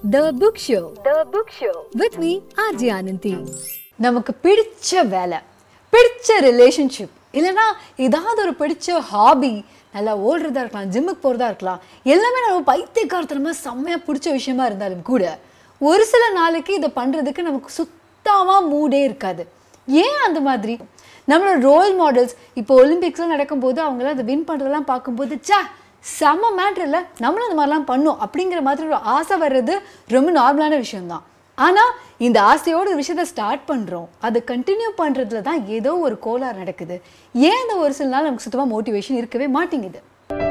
The Book Show. The Book Show. With me, RJ Ananthi. நமக்கு பிடிச்ச வேலை பிடிச்ச ரிலேஷன்ஷிப் இல்லைன்னா ஏதாவது ஒரு பிடிச்ச ஹாபி நல்லா ஓடுறதா இருக்கலாம் ஜிம்முக்கு போகிறதா இருக்கலாம் எல்லாமே நம்ம பைத்தியக்காரத்தனமாக செம்மையாக பிடிச்ச விஷயமா இருந்தாலும் கூட ஒரு சில நாளைக்கு இதை பண்ணுறதுக்கு நமக்கு சுத்தமாக மூடே இருக்காது ஏன் அந்த மாதிரி நம்மளோட ரோல் மாடல்ஸ் இப்போ ஒலிம்பிக்ஸ்லாம் நடக்கும்போது அவங்களாம் அதை வின் பண்ணுறதெல்லாம் பார்க்கும்போது ச்சே செம்ம மேட்ரு இல்லை நம்மளும் அந்த மாதிரிலாம் பண்ணோம் அப்படிங்கிற மாதிரி ஒரு ஆசை வர்றது ரொம்ப நார்மலான விஷயம்தான் ஆனால் இந்த ஆசையோட ஒரு விஷயத்த ஸ்டார்ட் பண்ணுறோம் அதை கண்டினியூ பண்ணுறதுல தான் ஏதோ ஒரு கோளாறு நடக்குது ஏன் இந்த ஒரு சில நாள் நமக்கு சுத்தமாக மோட்டிவேஷன் இருக்கவே மாட்டேங்குது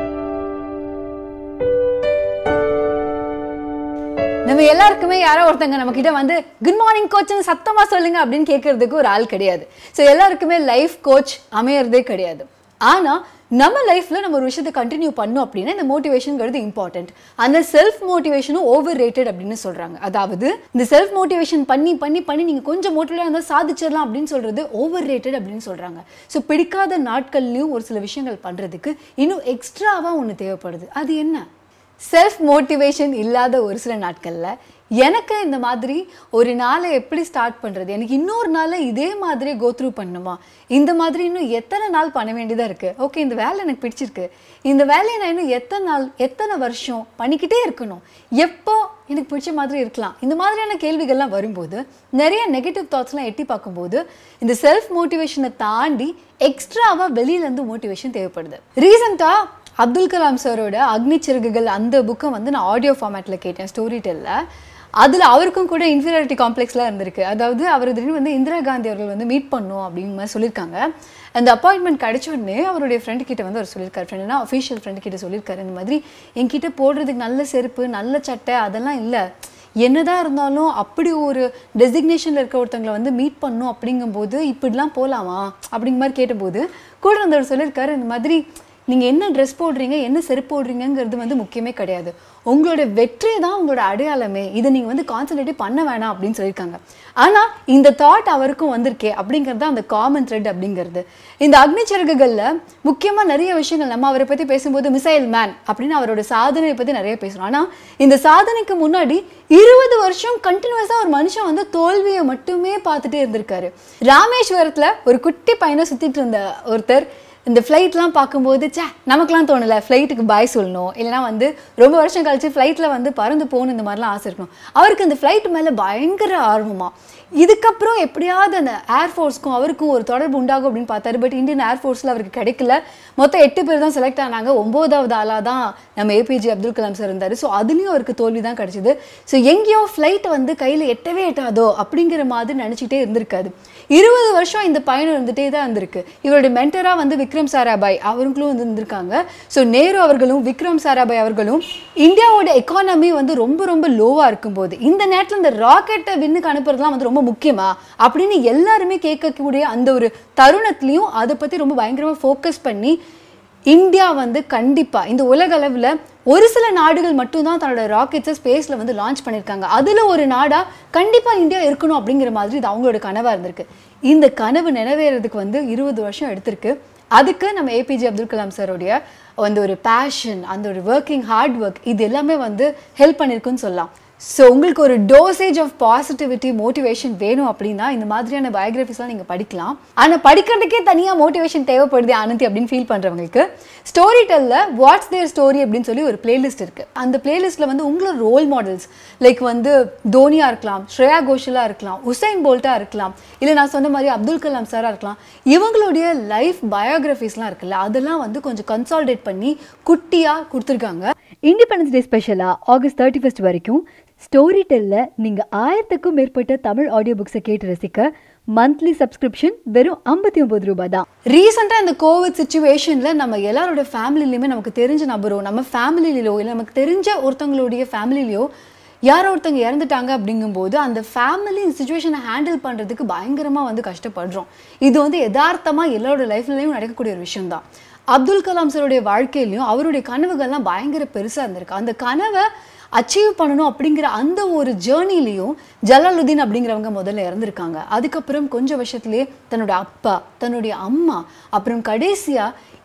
நம்ம எல்லாருக்குமே யாரோ ஒருத்தங்க நம்ம கிட்ட வந்து குட் மார்னிங் கோச்னு சத்தமா சொல்லுங்க அப்படின்னு கேட்கறதுக்கு ஒரு ஆள் கிடையாது ஸோ எல்லாருக்குமே லைஃப் கோச் அமையறதே கிடையாது ஆனா நம்ம லைஃப்ல நம்ம ஒரு விஷயத்தை கண்டினியூ பண்ணோம் அப்படின்னா இந்த மோட்டிவேஷன்ங்கிறது இம்பார்ட்டன்ட் அந்த செல்ஃப் மோட்டிவேஷனும் ஓவர் ரேட்டட் அப்படின்னு சொல்றாங்க அதாவது இந்த செல்ஃப் மோட்டிவேஷன் பண்ணி பண்ணி பண்ணி நீங்க கொஞ்சம் மோட்டிவேட் இருந்தால் சாதிச்சிடலாம் அப்படின்னு சொல்றது ஓவர் ரேட்டட் அப்படின்னு சொல்றாங்க ஸோ பிடிக்காத நாட்கள்லயும் ஒரு சில விஷயங்கள் பண்றதுக்கு இன்னும் எக்ஸ்ட்ராவா ஒன்று தேவைப்படுது அது என்ன செல்ஃப் மோட்டிவேஷன் இல்லாத ஒரு சில நாட்களில் எனக்கு இந்த மாதிரி ஒரு நாளை எப்படி ஸ்டார்ட் பண்ணுறது எனக்கு இன்னொரு நாளை இதே மாதிரி கோ த்ரூ பண்ணுமா இந்த மாதிரி இன்னும் எத்தனை நாள் பண்ண வேண்டியதாக இருக்குது ஓகே இந்த வேலை எனக்கு பிடிச்சிருக்கு இந்த வேலையை நான் இன்னும் எத்தனை நாள் எத்தனை வருஷம் பண்ணிக்கிட்டே இருக்கணும் எப்போ எனக்கு பிடிச்ச மாதிரி இருக்கலாம் இந்த மாதிரியான கேள்விகள்லாம் வரும்போது நிறைய நெகட்டிவ் தாட்ஸ்லாம் எட்டி பார்க்கும்போது இந்த செல்ஃப் மோட்டிவேஷனை தாண்டி எக்ஸ்ட்ராவாக வெளியிலேருந்து மோட்டிவேஷன் தேவைப்படுது ரீசெண்டாக அப்துல் கலாம் சாரோட அக்னி சிறகுகள் அந்த புக்கை வந்து நான் ஆடியோ ஃபார்மேட்டில் கேட்டேன் ஸ்டோரி டெல்ல அதில் அவருக்கும் கூட இன்ஃபீரியாரிட்டி காம்ப்ளெக்ஸ்லாம் இருந்திருக்கு அதாவது அவர் திடீர்னு வந்து இந்திரா காந்தி அவர்கள் வந்து மீட் பண்ணும் அப்படிங்கிற மாதிரி சொல்லியிருக்காங்க அந்த அப்பாயின்மெண்ட் கிடைச்ச உடனே அவருடைய ஃப்ரெண்டு கிட்ட வந்து அவர் சொல்லியிருக்காரு ஃப்ரெண்டுனா அஃபிஷியல் ஃப்ரெண்டு கிட்ட சொல்லியிருக்காரு இந்த மாதிரி என்கிட்ட போடுறதுக்கு நல்ல செருப்பு நல்ல சட்டை அதெல்லாம் இல்லை என்னதான் இருந்தாலும் அப்படி ஒரு டெசிக்னேஷனில் இருக்க ஒருத்தவங்களை வந்து மீட் பண்ணும் அப்படிங்கும்போது இப்படிலாம் போகலாமா அப்படிங்கிற மாதிரி கேட்டபோது கூட இருந்தவர் சொல்லியிருக்காரு இந்த மாதிரி நீங்கள் என்ன ட்ரெஸ் போடுறீங்க என்ன செருப்பு போடுறீங்கங்கிறது வந்து முக்கியமே கிடையாது உங்களோட வெற்றி தான் உங்களோட அடையாளமே இதை நீங்கள் வந்து கான்சன்ட்ரேட்டே பண்ண வேணாம் அப்படின்னு சொல்லியிருக்காங்க ஆனால் இந்த தாட் அவருக்கும் வந்திருக்கே அப்படிங்கிறது தான் அந்த காமன் த்ரெட் அப்படிங்கிறது இந்த அக்னி சிறகுகளில் முக்கியமாக நிறைய விஷயங்கள் நம்ம அவரை பற்றி பேசும்போது மிசைல் மேன் அப்படின்னு அவரோட சாதனையை பற்றி நிறைய பேசுகிறோம் ஆனால் இந்த சாதனைக்கு முன்னாடி இருபது வருஷம் கண்டினியூஸாக ஒரு மனுஷன் வந்து தோல்வியை மட்டுமே பார்த்துட்டே இருந்திருக்காரு ராமேஸ்வரத்தில் ஒரு குட்டி பையனை சுற்றிட்டு இருந்த ஒருத்தர் இந்த ஃப்ளைட்லாம் பார்க்கும்போது சே நமக்குலாம் தோணலை ஃப்ளைட்டுக்கு பாய் சொல்லணும் இல்லைனா வந்து ரொம்ப வருஷம் கழிச்சு ஃப்ளைட்டில் வந்து பறந்து போகணும் இந்த மாதிரிலாம் ஆசை இருக்கணும் அவருக்கு இந்த ஃப்ளைட் மேலே பயங்கர ஆர்வமா இதுக்கப்புறம் எப்படியாவது அந்த ஏர்ஃபோர்ஸ்க்கும் அவருக்கும் ஒரு தொடர்பு உண்டாகும் அப்படின்னு பார்த்தாரு பட் இந்தியன் ஏர்ஃபோர்ஸில் அவருக்கு கிடைக்கல மொத்தம் எட்டு பேர் தான் செலக்ட் ஆனாங்க ஒம்போதாவது ஆளாக தான் நம்ம ஏபிஜே அப்துல் கலாம் சார் இருந்தார் ஸோ அதுலேயும் அவருக்கு தோல்வி தான் கிடைச்சிது ஸோ எங்கேயோ ஃப்ளைட் வந்து கையில் எட்டவே எட்டாதோ அப்படிங்கிற மாதிரி நினச்சிக்கிட்டே இருந்திருக்காது இருபது வருஷம் இந்த பயணம் இருந்துகிட்டே தான் இருந்திருக்கு இவருடைய மென்டராக வந்து விக்ரம் சாராபாய் அவங்களும் வந்து இருந்திருக்காங்க ஸோ நேரு அவர்களும் விக்ரம் சாராபாய் அவர்களும் இந்தியாவோட எக்கானமி வந்து ரொம்ப ரொம்ப லோவாக இருக்கும்போது இந்த நேரத்தில் இந்த ராக்கெட்டை விண்ணுக்கு அனுப்புறதுலாம் வந்து ரொம்ப முக்கியமா அப்படின்னு எல்லாருமே கேட்கக்கூடிய அந்த ஒரு தருணத்துலையும் அதை பற்றி ரொம்ப பயங்கரமாக ஃபோக்கஸ் பண்ணி இந்தியா வந்து கண்டிப்பாக இந்த உலக அளவில் ஒரு சில நாடுகள் மட்டும்தான் தன்னோட ராக்கெட்ஸை ஸ்பேஸில் வந்து லான்ச் பண்ணியிருக்காங்க அதில் ஒரு நாடாக கண்டிப்பாக இந்தியா இருக்கணும் அப்படிங்கிற மாதிரி இது அவங்களோட கனவாக இருந்திருக்கு இந்த கனவு நிறைவேறதுக்கு வந்து இருபது வருஷம் எடுத்திருக்கு அதுக்கு நம்ம ஏபிஜே அப்துல் கலாம் சாரோடைய அந்த ஒரு பேஷன் அந்த ஒரு ஒர்க்கிங் ஹார்ட் ஒர்க் இது எல்லாமே வந்து ஹெல்ப் பண்ணியிருக்குன்னு சொல்லலாம் ஸோ உங்களுக்கு ஒரு டோசேஜ் ஆஃப் பாசிட்டிவிட்டி மோட்டிவேஷன் வேணும் அப்படின்னா இந்த மாதிரியான பயோகிராஃபிஸ்லாம் நீங்கள் படிக்கலாம் ஆனால் படிக்கிறதுக்கே தனியாக மோட்டிவேஷன் தேவைப்படுது ஆனந்தி அப்படின்னு ஃபீல் பண்ணுறவங்களுக்கு ஸ்டோரி டெல்ல வாட்ஸ் தேர் ஸ்டோரி அப்படின்னு சொல்லி ஒரு பிளேலிஸ்ட் இருக்குது அந்த பிளேலிஸ்ட்டில் வந்து உங்களோட ரோல் மாடல்ஸ் லைக் வந்து தோனியா இருக்கலாம் ஸ்ரேயா கோஷலா இருக்கலாம் உசைன் போல்ட்டா இருக்கலாம் இல்லை நான் சொன்ன மாதிரி அப்துல் கலாம் சாராக இருக்கலாம் இவங்களுடைய லைஃப் பயோகிராஃபிஸ்லாம் இருக்குல்ல அதெல்லாம் வந்து கொஞ்சம் கன்சால்டேட் பண்ணி குட்டியாக கொடுத்துருக்காங்க இண்டிபெண்டன்ஸ் டே ஸ்பெஷலாக ஆகஸ்ட் தேர்ட்டி ஃபஸ்ட் வரைக்கும் ஸ்டோரி டெல்ல நீங்கள் ஆயிரத்துக்கும் மேற்பட்ட தமிழ் ஆடியோ புக்ஸை கேட்டு ரசிக்க மந்த்லி சப்ஸ்கிரிப்ஷன் வெறும் ஐம்பத்தி ஒம்பது ரூபாய் தான் ரீசெண்டாக இந்த கோவிட் சுச்சுவேஷனில் நம்ம எல்லாரோட ஃபேமிலிலையுமே நமக்கு தெரிஞ்ச நபரோ நம்ம ஃபேமிலியிலோ இல்லை நமக்கு தெரிஞ்ச ஒருத்தவங்களுடைய ஃபேமிலிலையோ யாரோ ஒருத்தவங்க இறந்துட்டாங்க அப்படிங்கும்போது அந்த ஃபேமிலி சுச்சுவேஷனை ஹேண்டில் பண்ணுறதுக்கு பயங்கரமாக வந்து கஷ்டப்படுறோம் இது வந்து யதார்த்தமாக எல்லாரோட லைஃப்லையும் நடக்கக்கூடிய ஒரு விஷயம் தான் அப்துல் கலாம் சாருடைய வாழ்க்கையிலையும் அவருடைய கனவுகள்லாம் பயங்கர பெருசாக இருந்திருக்கு அந்த கனவை அச்சீவ் பண்ணணும் அப்படிங்கிற அந்த ஒரு ஜேர்னிலையும் ஜலாலுதீன் அப்படிங்கிறவங்க முதல்ல இறந்துருக்காங்க அதுக்கப்புறம் கொஞ்சம் வருஷத்துலேயே தன்னோட அப்பா தன்னுடைய அம்மா அப்புறம் கடைசியாக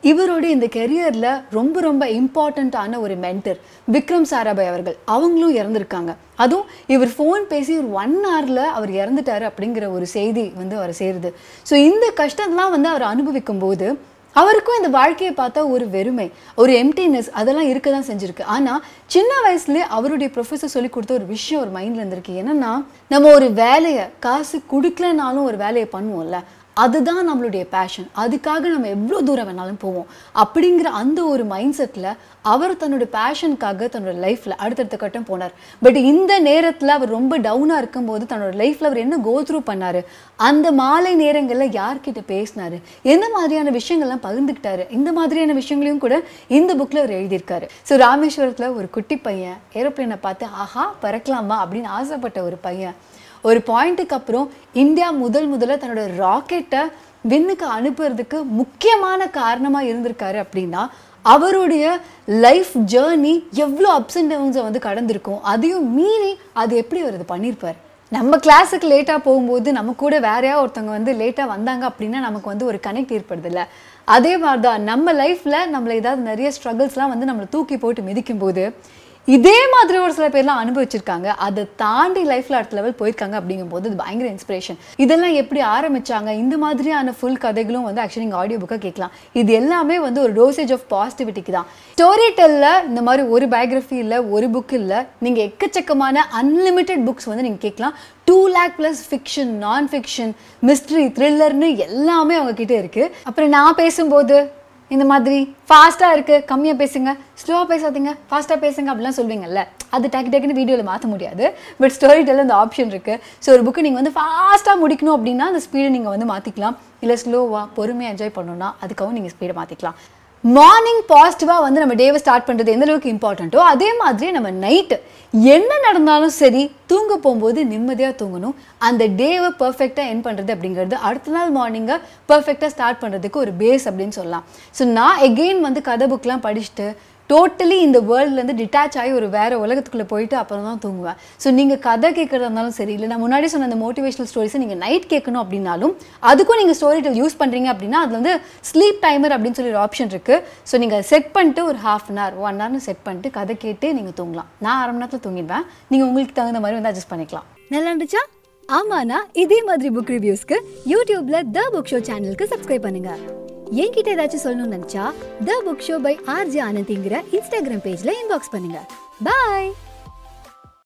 இவரோட இந்த கெரியரில் ரொம்ப ரொம்ப இம்பார்ட்டண்ட்டான ஒரு மென்டர் விக்ரம் சாராபாய் அவர்கள் அவங்களும் இறந்துருக்காங்க அதுவும் இவர் ஃபோன் பேசி ஒரு ஒன் ஹவரில் அவர் இறந்துட்டாரு அப்படிங்கிற ஒரு செய்தி வந்து அவர் சேருது ஸோ இந்த கஷ்டம்லாம் வந்து அவர் அனுபவிக்கும் போது அவருக்கும் இந்த வாழ்க்கையை பார்த்தா ஒரு வெறுமை ஒரு எம்டினஸ் அதெல்லாம் இருக்க தான் செஞ்சிருக்கு ஆனால் சின்ன வயசுலேயே அவருடைய ப்ரொஃபஸர் சொல்லி கொடுத்த ஒரு விஷயம் ஒரு மைண்டில் இருந்திருக்கு என்னன்னா நம்ம ஒரு வேலையை காசு கொடுக்கலனாலும் ஒரு வேலையை பண்ணுவோம்ல அதுதான் நம்மளுடைய பேஷன் அதுக்காக நம்ம எவ்வளோ தூரம் வேணாலும் போவோம் அப்படிங்கிற அந்த ஒரு மைண்ட் செட்டில் அவர் தன்னோட பேஷனுக்காக தன்னோட லைஃப்பில் அடுத்தடுத்த கட்டம் போனார் பட் இந்த நேரத்தில் அவர் ரொம்ப டவுனாக இருக்கும்போது தன்னோட லைஃப்பில் அவர் என்ன கோ த்ரூ பண்ணார் அந்த மாலை நேரங்களில் யார்கிட்ட பேசினாரு எந்த மாதிரியான விஷயங்கள்லாம் பகிர்ந்துக்கிட்டாரு இந்த மாதிரியான விஷயங்களையும் கூட இந்த புக்கில் அவர் எழுதியிருக்காரு ஸோ ராமேஸ்வரத்தில் ஒரு குட்டி பையன் ஏரோப்ளேனை பார்த்து ஆஹா பறக்கலாமா அப்படின்னு ஆசைப்பட்ட ஒரு பையன் ஒரு பாயிண்ட்டுக்கு அப்புறம் இந்தியா முதல் முதல்ல தன்னோட ராக்கெட்டை விண்ணுக்கு அனுப்புறதுக்கு முக்கியமான காரணமாக இருந்திருக்காரு அப்படின்னா அவருடைய லைஃப் ஜேர்னி எவ்வளோ அப்ஸ் அண்ட் டவுன்ஸை வந்து கடந்திருக்கும் அதையும் மீறி அது எப்படி அவர் இது பண்ணியிருப்பார் நம்ம கிளாஸுக்கு லேட்டாக போகும்போது நம்ம கூட வேறையா ஒருத்தவங்க வந்து லேட்டாக வந்தாங்க அப்படின்னா நமக்கு வந்து ஒரு கனெக்ட் ஏற்படுதில்ல அதே மாதிரி தான் நம்ம லைஃப்பில் நம்மளை ஏதாவது நிறைய ஸ்ட்ரகிள்ஸ்லாம் வந்து நம்மளை தூக்கி போட்டு மிதிக்கும் போது இதே மாதிரி ஒரு சில பேர்லாம் அனுபவிச்சிருக்காங்க அதை தாண்டி லைஃப்ல அடுத்த லெவல் போயிருக்காங்க அப்படிங்கும்போது இது பயங்கர இன்ஸ்பிரேஷன் இதெல்லாம் எப்படி ஆரம்பிச்சாங்க இந்த மாதிரியான ஃபுல் கதைகளும் வந்து ஆக்சுவலி நீங்கள் ஆடியோ புக்காக கேட்கலாம் இது எல்லாமே வந்து ஒரு டோசேஜ் ஆஃப் பாசிட்டிவிட்டிக்கு தான் ஸ்டோரி டெல்ல இந்த மாதிரி ஒரு பயோகிராஃபி இல்லை ஒரு புக் இல்லை நீங்கள் எக்கச்சக்கமான அன்லிமிட்டெட் புக்ஸ் வந்து நீங்கள் கேட்கலாம் two lakh plus fiction nonfiction mystery த்ரில்லர்னு எல்லாமே அவங்க கிட்ட இருக்கு அப்புறம் நான் பேசும்போது இந்த மாதிரி ஃபாஸ்ட்டாக இருக்குது கம்மியாக பேசுங்க ஸ்லோவாக பேசாதீங்க ஃபாஸ்ட்டாக பேசுங்க அப்படிலாம் சொல்வீங்கல்ல அது டக்கு டக்குன்னு வீடியோவில் மாற்ற முடியாது பட் ஸ்டோரி டெல்ல இந்த ஆப்ஷன் இருக்குது ஸோ ஒரு புக்கு நீங்கள் வந்து ஃபாஸ்ட்டாக முடிக்கணும் அப்படின்னா அந்த ஸ்பீடை நீங்கள் வந்து மாற்றிக்கலாம் இல்லை ஸ்லோவாக பொறுமையாக என்ஜாய் பண்ணணும்னா அதுக்காகவும் நீங்கள் ஸ்பீடை மாற்றிக்கலாம் மார்னிங் பாசிட்டிவாக வந்து நம்ம டேவை ஸ்டார்ட் பண்ணுறது எந்த அளவுக்கு இம்பார்ட்டண்ட்டோ அதே மாதிரி நம்ம நைட்டு என்ன நடந்தாலும் சரி தூங்க போகும்போது நிம்மதியாக தூங்கணும் அந்த டேவை பர்ஃபெக்டாக என் பண்ணுறது அப்படிங்கிறது அடுத்த நாள் மார்னிங்கை பர்ஃபெக்டாக ஸ்டார்ட் பண்ணுறதுக்கு ஒரு பேஸ் அப்படின்னு சொல்லலாம் ஸோ நான் எகெயின் வந்து கதை புக்லாம் படிச்சுட்டு டோட்டலி இந்த வேர்ல்ட்லேருந்து டிட்டாச் ஆகி ஒரு வேறு உலகத்துக்குள்ளே போயிட்டு அப்புறம் தான் தூங்குவேன் ஸோ நீங்கள் கதை கேட்குறதா இருந்தாலும் சரி இல்லை நான் முன்னாடி சொன்ன அந்த மோட்டிவேஷனல் ஸ்டோரிஸை நீங்கள் நைட் கேட்கணும் அப்படின்னாலும் அதுக்கும் நீங்கள் ஸ்டோரி டெல் யூஸ் பண்ணுறீங்க அப்படின்னா அதில் வந்து ஸ்லீப் டைமர் அப்படின்னு சொல்லி ஒரு ஆப்ஷன் இருக்குது ஸோ நீங்கள் செட் பண்ணிட்டு ஒரு ஹாஃப் அன் ஹவர் ஒன் ஹவர்னு செட் பண்ணிட்டு கதை கேட்டு நீங்கள் தூங்கலாம் நான் அரை மணி நேரத்தில் தூங்கிடுவேன் நீங்கள் உங்களுக்கு தகுந்த மாதிரி வந்து அட்ஜஸ்ட் பண்ணிக்கலாம் நல்லா இருந்துச்சா ஆமாண்ணா இதே மாதிரி புக் ரிவ்யூஸ்க்கு யூடியூப்ல த புக் ஷோ சேனலுக்கு சப்ஸ்கிரைப் பண்ணுங்க என்கிட்ட ஏதாச்சும் சொல்லணும்னு நினைச்சா the book show by RJ ஆனந்திங்கிற இன்ஸ்டாகிராம் பேஜ்ல இன்பாக்ஸ் பண்ணுங்க பாய்